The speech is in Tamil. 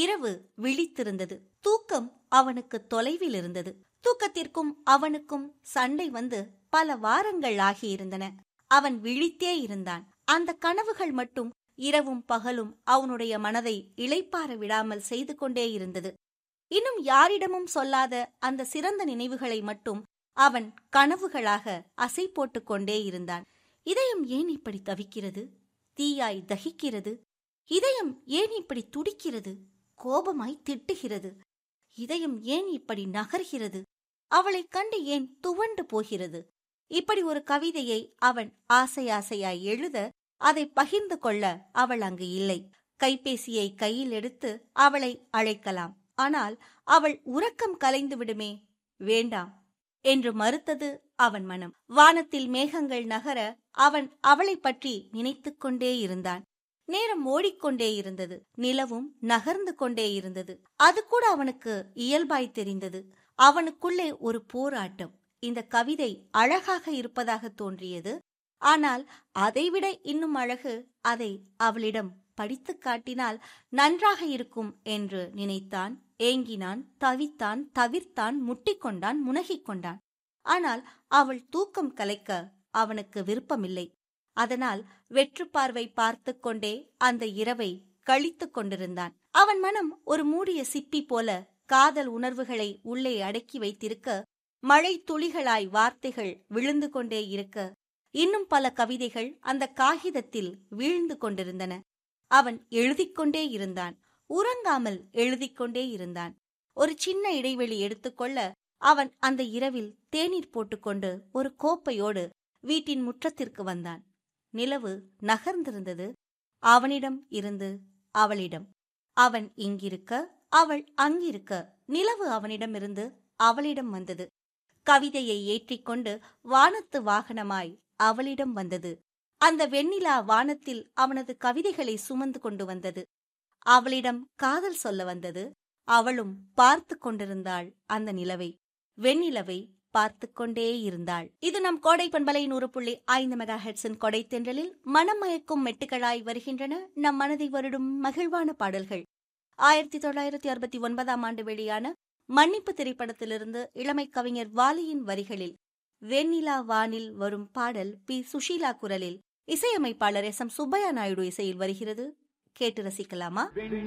இரவு விழித்திருந்தது தூக்கம் அவனுக்கு தொலைவில் இருந்தது தூக்கத்திற்கும் அவனுக்கும் சண்டை வந்து பல வாரங்கள் ஆகியிருந்தன அவன் விழித்தே இருந்தான் அந்த கனவுகள் மட்டும் இரவும் பகலும் அவனுடைய மனதை இளைப்பாற விடாமல் செய்து கொண்டே இருந்தது இன்னும் யாரிடமும் சொல்லாத அந்த சிறந்த நினைவுகளை மட்டும் அவன் கனவுகளாக அசை போட்டுக் கொண்டே இருந்தான் இதயம் ஏன் இப்படி தவிக்கிறது தீயாய் தகிக்கிறது இதயம் ஏன் இப்படி துடிக்கிறது கோபமாய் திட்டுகிறது இதயம் ஏன் இப்படி நகர்கிறது அவளைக் கண்டு ஏன் துவண்டு போகிறது இப்படி ஒரு கவிதையை அவன் ஆசை ஆசையாய் எழுத அதை பகிர்ந்து கொள்ள அவள் அங்கு இல்லை கைபேசியை கையில் எடுத்து அவளை அழைக்கலாம் ஆனால் அவள் உறக்கம் கலைந்து விடுமே வேண்டாம் என்று மறுத்தது அவன் மனம் வானத்தில் மேகங்கள் நகர அவன் அவளைப் பற்றி நினைத்துக் கொண்டே இருந்தான் நேரம் ஓடிக்கொண்டே இருந்தது நிலவும் நகர்ந்து கொண்டே இருந்தது அது கூட அவனுக்கு இயல்பாய் தெரிந்தது அவனுக்குள்ளே ஒரு போராட்டம் இந்த கவிதை அழகாக இருப்பதாக தோன்றியது ஆனால் அதைவிட இன்னும் அழகு அதை அவளிடம் படித்துக் காட்டினால் நன்றாக இருக்கும் என்று நினைத்தான் ஏங்கினான் தவித்தான் தவிர்த்தான் முட்டிக்கொண்டான் முனகிக் கொண்டான் ஆனால் அவள் தூக்கம் கலைக்க அவனுக்கு விருப்பமில்லை அதனால் வெற்றுப்பார்வை பார்த்து கொண்டே அந்த இரவை கழித்துக் கொண்டிருந்தான் அவன் மனம் ஒரு மூடிய சிப்பி போல காதல் உணர்வுகளை உள்ளே அடக்கி வைத்திருக்க மழை துளிகளாய் வார்த்தைகள் விழுந்து கொண்டே இருக்க இன்னும் பல கவிதைகள் அந்த காகிதத்தில் வீழ்ந்து கொண்டிருந்தன அவன் எழுதிக்கொண்டே இருந்தான் உறங்காமல் எழுதிக்கொண்டே இருந்தான் ஒரு சின்ன இடைவெளி எடுத்துக்கொள்ள அவன் அந்த இரவில் தேநீர் போட்டுக்கொண்டு ஒரு கோப்பையோடு வீட்டின் முற்றத்திற்கு வந்தான் நிலவு நகர்ந்திருந்தது அவனிடம் இருந்து அவளிடம் அவன் இங்கிருக்க அவள் அங்கிருக்க நிலவு அவனிடமிருந்து அவளிடம் வந்தது கவிதையை ஏற்றிக்கொண்டு வானத்து வாகனமாய் அவளிடம் வந்தது அந்த வெண்ணிலா வானத்தில் அவனது கவிதைகளை சுமந்து கொண்டு வந்தது அவளிடம் காதல் சொல்ல வந்தது அவளும் பார்த்து கொண்டிருந்தாள் அந்த நிலவை வெண்ணிலவை பார்த்து கொண்டே இருந்தாள் இது நம் கோடை பண்பலை நூறு புள்ளி ஐந்து மெகா ஹெட்ஸின் கொடை தென்றலில் மனம் மயக்கும் மெட்டுகளாய் வருகின்றன நம் மனதை வருடும் மகிழ்வான பாடல்கள் ஆயிரத்தி தொள்ளாயிரத்தி அறுபத்தி ஒன்பதாம் ஆண்டு வெளியான மன்னிப்பு திரைப்படத்திலிருந்து இளமை கவிஞர் வாலியின் வரிகளில் வெண்ணிலா வானில் வரும் பாடல் பி சுஷீலா குரலில் இசையமைப்பாளர் எஸ் எம் சுப்பையா நாயுடு இசையில் வருகிறது கேட்டு ரசிக்கலாமா